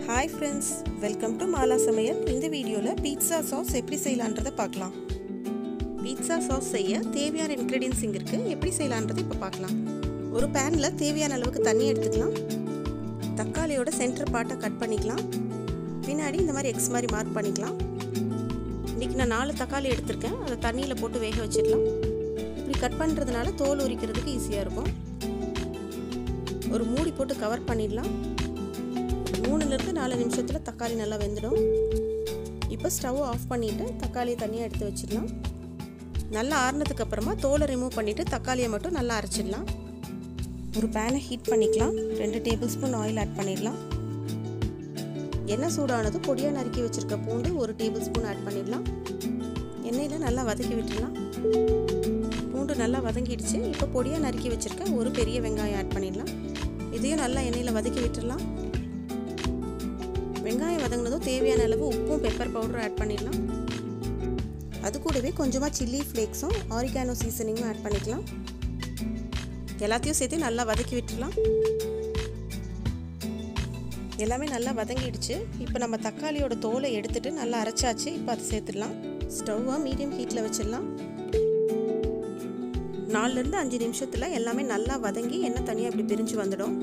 hi friends welcome to Mala Samayal இந்த வீடியோவில் pizza sauce எப்படி செய்யலான்றதை பார்க்கலாம் பீட்சா சாஸ் செய்ய தேவையான இன்க்ரீடியன்ஸ் இங்கே இருக்குது எப்படி செய்யலான்றதை இப்போ பார்க்கலாம் ஒரு பேனில் தேவையான அளவுக்கு தண்ணி எடுத்துக்கலாம் தக்காளியோட சென்டர் பார்ட்டை கட் பண்ணிக்கலாம் பின்னாடி இந்த மாதிரி எக்ஸ் மாதிரி மார்க் பண்ணிக்கலாம் இன்றைக்கி நான் நாலு தக்காளி எடுத்திருக்கேன் அதை தண்ணியில் போட்டு வேக வச்சிடலாம் இப்படி கட் பண்ணுறதுனால தோல் உரிக்கிறதுக்கு ஈஸியாக இருக்கும் ஒரு மூடி போட்டு கவர் பண்ணிடலாம் மூணுலேருந்து நாலு நிமிஷத்தில் தக்காளி நல்லா வெந்துடும் இப்போ ஸ்டவ் ஆஃப் பண்ணிவிட்டு தக்காளியை தனியாக எடுத்து வச்சிடலாம் நல்லா ஆறுனதுக்கு அப்புறமா தோலை ரிமூவ் பண்ணிவிட்டு தக்காளியை மட்டும் நல்லா அரைச்சிடலாம் ஒரு பேனை ஹீட் பண்ணிக்கலாம் ரெண்டு டேபிள் ஸ்பூன் ஆயில் ஆட் பண்ணிடலாம் எண்ணெய் சூடானது பொடியாக நறுக்கி வச்சுருக்க பூண்டு ஒரு டேபிள் ஸ்பூன் ஆட் பண்ணிடலாம் எண்ணெயில் நல்லா வதக்கி விட்டுடலாம் பூண்டு நல்லா வதங்கிடுச்சு இப்போ பொடியாக நறுக்கி வச்சுருக்க ஒரு பெரிய வெங்காயம் ஆட் பண்ணிடலாம் இதையும் நல்லா எண்ணெயில் வதக்கி விட்டுடலாம் வெங்காயம் வதங்கினதும் தேவையான அளவு உப்பும் பெப்பர் பவுடரும் ஆட் பண்ணிடலாம் அது கூடவே கொஞ்சமாக சில்லி ஃப்ளேக்ஸும் ஆரிகானோ சீசனிங்கும் ஆட் பண்ணிக்கலாம் எல்லாத்தையும் சேர்த்து நல்லா வதக்கி விட்டுடலாம் எல்லாமே நல்லா வதங்கிடுச்சு இப்போ நம்ம தக்காளியோட தோலை எடுத்துட்டு நல்லா அரைச்சாச்சு இப்போ அதை சேர்த்துடலாம் ஸ்டவ்வை மீடியம் ஹீட்டில் வச்சிடலாம் நாலுலேருந்து அஞ்சு நிமிஷத்தில் எல்லாமே நல்லா வதங்கி எண்ணெய் தனியாக இப்படி பிரிஞ்சு வந்துடும்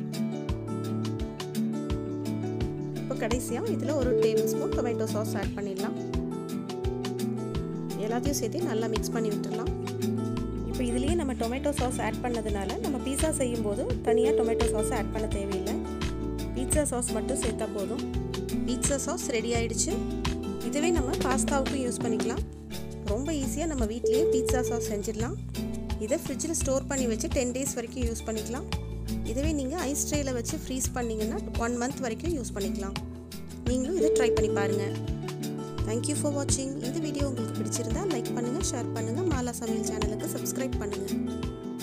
இப்போ கடைசியாக இதில் ஒரு tablespoon tomato sauce add பண்ணிடலாம் எல்லாத்தையும் சேர்த்து நல்லா மிக்ஸ் பண்ணி விட்டுடலாம் இப்போ இதுலேயே நம்ம டொமேட்டோ சாஸ் ஆட் பண்ணதுனால நம்ம பீஸா செய்யும்போது தனியாக டொமேட்டோ சாஸ் ஆட் பண்ண தேவையில்லை பீட்சா சாஸ் மட்டும் சேர்த்தா போதும் பீட்சா சாஸ் ரெடி ஆயிடுச்சு இதுவே நம்ம பாஸ்தாவுக்கும் யூஸ் பண்ணிக்கலாம் ரொம்ப ஈஸியாக நம்ம வீட்லேயே பீட்சா சாஸ் செஞ்சிடலாம் இதை ஃப்ரிட்ஜில் ஸ்டோர் பண்ணி வச்சு டென் டேஸ் வரைக்கும் யூஸ் பண்ணிக்கலாம் இதுவே நீங்கள் ஐஸ் ட்ரேயில் வச்சு ஃப்ரீஸ் பண்ணிங்கன்னா ஒன் மந்த் வரைக்கும் யூஸ் பண்ணிக்கலாம் நீங்களும் இதை ட்ரை பண்ணி பாருங்கள் தேங்க்யூ ஃபார் வாட்சிங் இந்த வீடியோ உங்களுக்கு பிடிச்சிருந்தா லைக் பண்ணுங்கள் ஷேர் பண்ணுங்கள் மாலா சமையல் சேனலுக்கு சப்ஸ்கிரைப் பண்ணுங்கள்